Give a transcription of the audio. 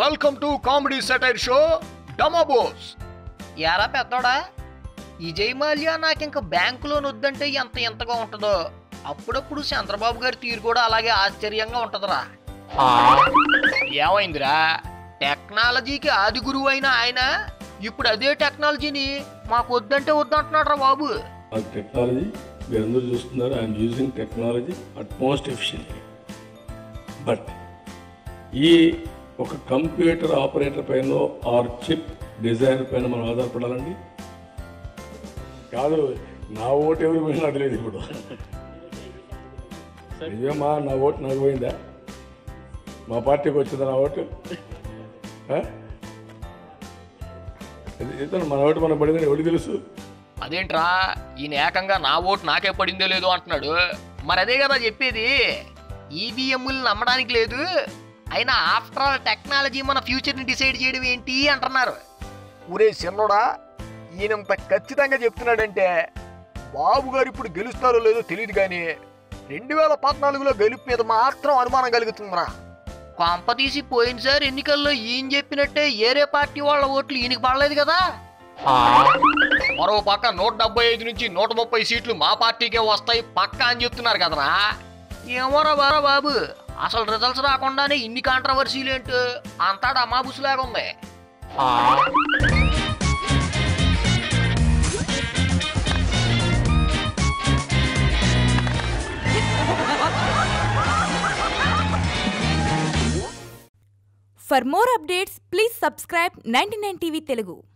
Welcome to comedy satire show డమాబోస్ ఎరా పెద్దోడా ఈ జయమాల్య నాకు ఇంక బ్యాంకులో వద్దంటే ఎంత ఎంతగా ఉంటుందో అప్పుడప్పుడు చంద్రబాబు గారి తీరు కూడా అలాగే ఆశ్చర్యంగా ఉంటుందిరా ఏమైందిరా టెక్నాలజీకి ఆది గురువు అయిన ఆయన ఇప్పుడు అదే టెక్నాలజీని మాకు వద్దంటే వద్దంటున్నాడు రా బాబు ఆ టెక్నాలజీ మీరందరూ చూస్తున్నారు I'm using technology at most efficiently but ఈ ఒక కంప్యూటర్ ఆపరేటర్ పైన ఆర్ చిప్ డిజైన్ పైన మనం ఆధారపడాలండి కాదు నా ఓటు ఎవరు పోయినా నాకు తెలియదు ఇప్పుడు నిజమా నా ఓటు నాకు పోయిందా మా పార్టీకి వచ్చిందా నా ఓటు ఆ? ఇది- ఇతను మన ఓటు మనం పడిందని ఎవరికి తెలుసు అదేంట్రా ఈయన ఏకంగా నా ఓటు నాకే పడిందో లేదో అంటున్నాడు మరి అదే కదా చెప్పేది ఈవీఎంలు నమ్మడానికి లేదు అయినా ఆఫ్టర్ ఆల్ టెక్నాలజీ మన ఫ్యూచర్ని డిసైడ్ చేయడం ఏంటి అంటున్నారు ఊరే చిన్నోడా ఈయనంత ఖచ్చితంగా చెప్తున్నాడంటే బాబు గారు ఇప్పుడు గెలుస్తారో లేదో తెలియదు కానీ రెండు వేల పద్నాలుగులో గెలుపు మీద మాత్రం అనుమానం కలుగుతుందిరా కొంప తీసి పోయినసారి ఎన్నికల్లో ఈయన చెప్పినట్టే ఏరే పార్టీ వాళ్ళ ఓట్లు ఈయనకి పడలేదు కదా మరో పక్క నూట డెబ్బై ఐదు నుంచి నూట ముప్పై సీట్లు మా పార్టీకే వస్తాయి పక్కా అని చెప్తున్నారు కదరా ఏమోరా బారా బాబు అసలు రిజల్ట్స్ రాకుండానే ఇన్ని కాంట్రవర్సీలు ఏంటో అంతా డమాబుసులాగా ఉంది For more updates, please subscribe 99 TV Telugu.